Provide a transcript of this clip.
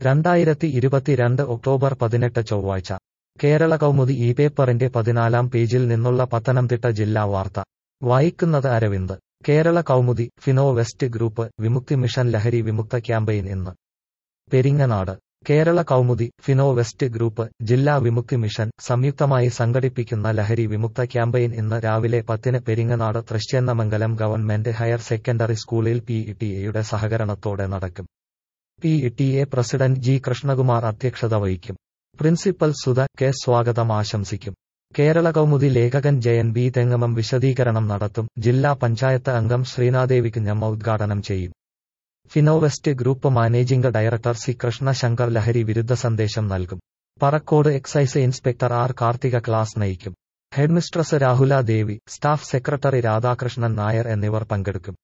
രണ്ടായിരത്തി ഇരുപത്തിരണ്ട് ഒക്ടോബർ പതിനെട്ട് ചൊവ്വാഴ്ച കേരള കൗമുദി ഈ പേപ്പറിന്റെ പതിനാലാം പേജിൽ നിന്നുള്ള പത്തനംതിട്ട ജില്ലാ വാർത്ത വായിക്കുന്നത് Aravind Kerala Kaumudi Finovest group Vimukthi mission ലഹരി വിമുക്ത ക്യാമ്പയിൻ ഇന്ന് പെരിങ്ങനാട് കേരള കൗമുദി ഫിനോ വെസ്റ്റ് ഗ്രൂപ്പ് ജില്ലാ വിമുക്തി മിഷൻ സംയുക്തമായി സംഘടിപ്പിക്കുന്ന ലഹരി വിമുക്ത ക്യാമ്പയിൻ ഇന്ന് രാവിലെ പത്തിന് Peringanad Thrichennamangalam government higher secondary സ്കൂളിൽ പി യുടെ സഹകരണത്തോടെ നടക്കും P T A president G Krishnakumar അധ്യക്ഷത വഹിക്കും പ്രിൻസിപ്പൽ സുധ കെ സ്വാഗതം ആശംസിക്കും കേരള കൗമുദി ലേഖകൻ ജയൻ ബി തെങ്ങമം വിശദീകരണം നടത്തും ജില്ലാ പഞ്ചായത്ത് അംഗം ശ്രീനാദേവി കുഞ്ഞമ്മ ഉദ്ഘാടനം ചെയ്യും Finovest group managing director C Krishnashankar ലഹരി വിരുദ്ധ സന്ദേശം നൽകും Parakode excise inspector R Karthika class നയിക്കും headmistress Rahula Devi staff secretary Radhakrishnan Nair എന്നിവർ പങ്കെടുക്കും